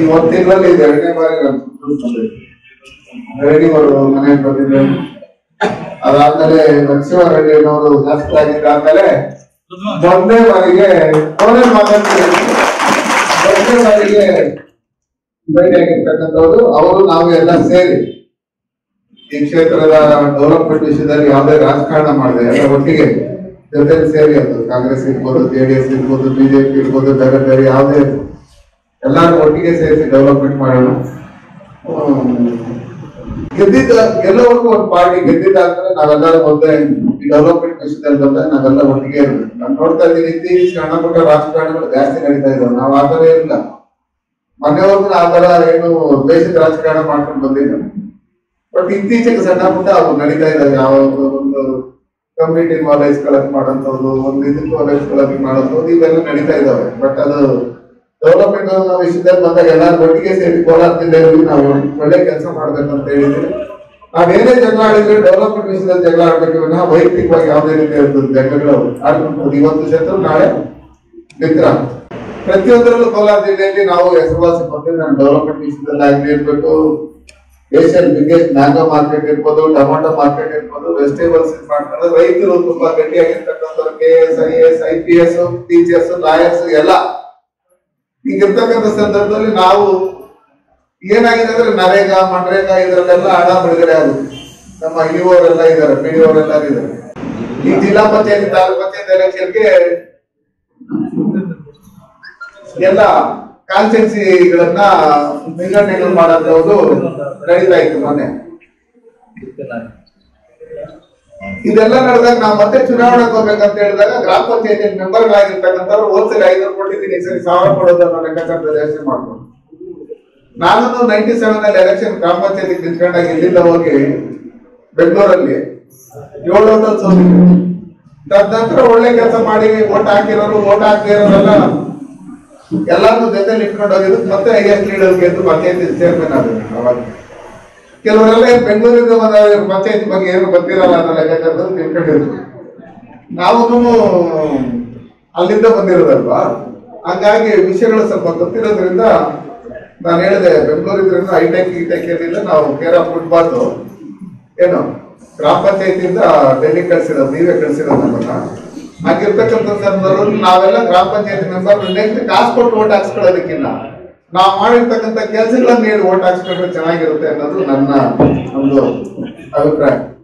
ಈ ಒಂದ್ ತಿಂಗಳಲ್ಲಿ ಇದು ಎರಡನೇ ಬಾರಿ ನಾನು ಬಂದಿದ್ದೆ. ರೆಡ್ಡಿ ಅವರು ಮನೆಗೆ ಬಂದಿದ್ದೆ ಅದಾದ್ಮೇಲೆ ನರಸಿಂಹ ರೆಡ್ಡಿ ಅವರು ಶಾಸಕರಾಗಿದ್ದಾದ್ಮೇಲೆ ಮೊದಲನೇ ಬಾರಿಗೆ ಫೋನಲ್ಲಿ ಮಾತಾಡ್ತಿದ್ರು ಮೊದಲನೇ ಬಾರಿಗೆ ಭೇಟಿಯಾಗಿರ್ತಕ್ಕಂಥವ್ರು ಅವರು ನಾವು ಎಲ್ಲ ಸೇರಿ ಈ ಕ್ಷೇತ್ರದ ಡೆವಲಪ್ಮೆಂಟ್ ವಿಷಯದಲ್ಲಿ ಯಾವುದೇ ರಾಜಕಾರಣ ಮಾಡಿದೆ ಎಲ್ಲ ಒಟ್ಟಿಗೆ ಜೊತೆ ಸೇರಿ ಅದು ಕಾಂಗ್ರೆಸ್ ಇರ್ಬೋದು ಜೆಡಿಎಸ್ ಇರ್ಬೋದು ಬಿಜೆಪಿ ಇರ್ಬೋದು ಬೇರೆ ಬೇರೆ ಯಾವುದೇ ಎಲ್ಲಾರು ಒಟ್ಟಿಗೆ ಸೇರಿಸಿ ಡೆವಲಪ್ಮೆಂಟ್ ಮಾಡೋಣ ಹ್ಮ್. ಗೆದ್ದಿದ್ದ ಗೆಲ್ಲೋವರೆಗೂ ಒಂದು ಪಾರ್ಟಿ ಗೆದ್ದಿದ್ದಾದ್ಮೇಲೆ ನಾವೆಲ್ಲರೂ ಒಂದೇ ಈ ಡೆವಲಪ್ಮೆಂಟ್ ವಿಷಯದಲ್ಲಿ ಬಂದಾಗ ನಾವೆಲ್ಲ ಒಟ್ಟಿಗೆ ಇರ್ಬೇಕು ನಾನು ನೋಡ್ತಾ ಇದ್ದೀನಿ ಇತ್ತೀಚೆಗೆ ಸಣ್ಣ ಪುಟ್ಟ ರಾಜಕಾರಣಗಳು ಜಾಸ್ತಿ ನಡೀತಾ ಇದಾವೆ ನಾವು ಆ ಥರ ಇಲ್ಲ ಮನೆಯವ್ರಿಗೂ ಆ ಥರ ಏನು ದ್ವೇಷದ ರಾಜಕಾರಣ ಮಾಡ್ಕೊಂಡು ಬಂದಿಲ್ಲ ಬಟ್ ಇತ್ತೀಚೆಗೆ ಸಣ್ಣ ಪುಟ್ಟ ಅವು ನಡೀತಾ ಇದಾವೆ ಯಾವ ಒಂದು ಕಮ್ಯುನಿಟಿ ನಾಲೆಜ್ ಕಲೆಕ್ಟ್ ಮಾಡೋಂಥದ್ದು ಒಂದು ಇದಕ್ಕೆ ನಾಲೆಜ್ ಕಲೆಕ್ಟ್ ಮಾಡೋಂಥದ್ದು ಇವೆಲ್ಲ ನಡೀತಾ ಇದಾವೆ ಬಟ್ ಅದು ಡೆವಲಪ್ಮೆಂಟ್ ವಿಷಯದಲ್ಲಿ ಬಂದಾಗ ಎಲ್ಲಾರು ಒಟ್ಟಿಗೆ ಸೇರಿ ಕೋಲಾರ ಜಿಲ್ಲೆಯಲ್ಲಿ ನಾವು ಒಳ್ಳೆ ಕೆಲಸ ಮಾಡ್ಬೇಕಂತ ಹೇಳಿದ್ರೆ ನಾವೇನೇ ಜಗಳ ಆಡಿದ್ರೆ ಡೆವಲಪ್ಮೆಂಟ್ ವಿಷಯದಲ್ಲಿ ಜಗಳ ಆಡ್ಬೇಕು ವಿನಃ ವೈಯಕ್ತಿಕವಾಗಿ ಯಾವುದೇ ರೀತಿಯ ಜಗಳಗಳು ಆಡ್ಕೊಂಡು ಇವತ್ತು ಶತ್ರು ನಾಳೆ ಮಿತ್ರ ಪ್ರತಿಯೊಂದರಲ್ಲೂ ಕೋಲಾರ ಜಿಲ್ಲೆಯಲ್ಲಿ ನಾವು ಹೆಸರುವಾಸಿ ಬಂದು ನಾನು ಡೆವಲಪ್ಮೆಂಟ್ ವಿಷಯದಲ್ಲಿ ಆಗಲಿ ಇರ್ಬೇಕು ಏಷ್ಯನ್ ಬಿಗ್ಗೆಸ್ಟ್ ಮ್ಯಾಂಗೋ ಮಾರ್ಕೆಟ್ ಇರ್ಬೋದು ಟೊಮಾಟೊ ಮಾರ್ಕೆಟ್ ಇರ್ಬೋದು ವೆಜಿಟೇಬಲ್ಸ್ ಮಾಡ್ಕೊಂಡು ರೈತರು ತುಂಬಾ ಗಟ್ಟಿಯಾಗಿರ್ತಕ್ಕಂಥವ್ರು K S I S I P S teachers lawyers ಎಲ್ಲ ಈಗಿರ್ತಕ್ಕಂಥ ಸಂದರ್ಭದಲ್ಲಿ ನಾವು ಏನಾಗಿದೆ ಅಂದ್ರೆ ನರೇಗಾ ಮನ್ರೇಗಾ ಇದರಲ್ಲೆಲ್ಲ ಹಣ ಬಿಡುಗಡೆ ಆಗುತ್ತೆ ನಮ್ಮ ಇಲಿವರೆಲ್ಲ ಇದ್ದಾರೆ ಪಿ ಡಿ ಅವರೆಲ್ಲ ಇದ್ದಾರೆ ಈ ಜಿಲ್ಲಾ ಪಂಚಾಯತ್ ತಾಲೂಕ್ ಪಂಚಾಯತ್ ಎಲೆಕ್ಷನ್ಗೆ ಎಲ್ಲ ಕಾನ್ಸ್ಟೆನ್ಸಿಗಳನ್ನ ವಿಂಗಡಣೆಗಳು ಮಾಡೋದು ನಡೀತಾ ಇತ್ತು ಮೊನ್ನೆ ಇದೆಲ್ಲ ನಡೆದಾಗ ನಾವು ಮತ್ತೆ ಚುನಾವಣೆಗೆ ಹೋಗ್ಬೇಕಂತ ಹೇಳಿದಾಗ ಗ್ರಾಮ ಪಂಚಾಯತಿ ಮೆಂಬರ್ಗಳಾಗಿರ್ತಕ್ಕಂಥವ್ರು ಹೋದ್ಸರಿ ಐನೂರು ಕೊಟ್ಟಿದ್ದೀನಿ ಈ ಸರಿ ಸಾವಿರ ಕೊಡೋದು ಅನ್ನೋ ಲೆಕ್ಕಾಚಾರದ ಯೋಚನೆ ಮಾಡ್ಕೊಂಡು ನಾನು ನೈನ್ಟಿ ಸೆವೆನ್ ಅಲ್ಲಿ ಎಲೆಕ್ಷನ್ ಗ್ರಾಮ ಪಂಚಾಯತಿ ನಿಂತ್ಕೊಂಡಾಗ ಇಲ್ಲಿಂದ ಹೋಗಿ ಬೆಂಗಳೂರಲ್ಲಿ ಏಳು ಹೋಟೆಲ್ ಸೋತಿದ್ದೆ ತದನಂತರ ಒಳ್ಳೆ ಕೆಲಸ ಮಾಡಿ ಓಟ್ ಹಾಕಿರೋರು ಓಟ್ ಹಾಕಿರೋರೆಲ್ಲ ಎಲ್ಲಾರು ಜೊತೆಲಿ ಇಟ್ಕೊಂಡು ಹೋಗಿದ್ದು ಮತ್ತೆ ಹೈಯೆಸ್ಟ್ ಲೀಡರ್ ಗೆದ್ದು ಪಂಚಾಯತಿ ಚೇರ್ಮನ್ ಆದ್ರು ಅವಾಗ ಕೆಲವರೆಲ್ಲ ಏನ್ ಬೆಂಗಳೂರಿಂದ ಬಂದ ಪಂಚಾಯತಿ ಬಗ್ಗೆ ಏನು ಗೊತ್ತಿರಲ್ಲ ಅನ್ನೋ ಲೆಕ್ಕಾಚಾರದಲ್ಲಿ ತಿಳ್ಕೊಂಡಿದ್ರು ನಾವು ಅಲ್ಲಿಂದ ಬಂದಿರೋದಲ್ವಾ ಹಂಗಾಗಿ ವಿಷಯಗಳು ಸ್ವಲ್ಪ ಗೊತ್ತಿರೋದ್ರಿಂದ ನಾನು ಹೇಳಿದೆ ಬೆಂಗಳೂರಿದ್ರಿಂದ ಹೈಟೆಕ್ ಟೆಕ್ ಏನಿಲ್ಲ ನಾವು ಕೇರ್ ಆಫ್ ಫುಟ್ಬಾಲ್ ಏನು ಗ್ರಾಮ ಪಂಚಾಯತಿಯಿಂದ ಡೆಲ್ಲಿ ಕಳ್ಸಿರೋದು ನೀವೇ ಕಳ್ಸಿರೋದು ನಮ್ಮನ್ನ ಹಾಗಿರ್ತಕ್ಕಂಥ ಸಂದರ್ಭದಲ್ಲಿ ನಾವೆಲ್ಲ ಗ್ರಾಮ ಪಂಚಾಯತಿ ಮೆಂಬರ್ ನೆಕ್ಸ್ಟ್ ಕಾಸು ಕೊಟ್ಟು ಓಟ್ ಹಾಕ್ಸ್ಕೊಳ್ಳೋದಕ್ಕಿಲ್ಲ ನಾವು ಮಾಡಿರ್ತಕ್ಕಂಥ ಕೆಲಸಗಳನ್ನ ಹೇಳಿ ಓಟ್ ಹಾಕ್ಸ್ಕೊಂಡ್ರೆ ಚೆನ್ನಾಗಿರುತ್ತೆ ಅನ್ನೋದು ನನ್ನ ಒಂದು ಅಭಿಪ್ರಾಯ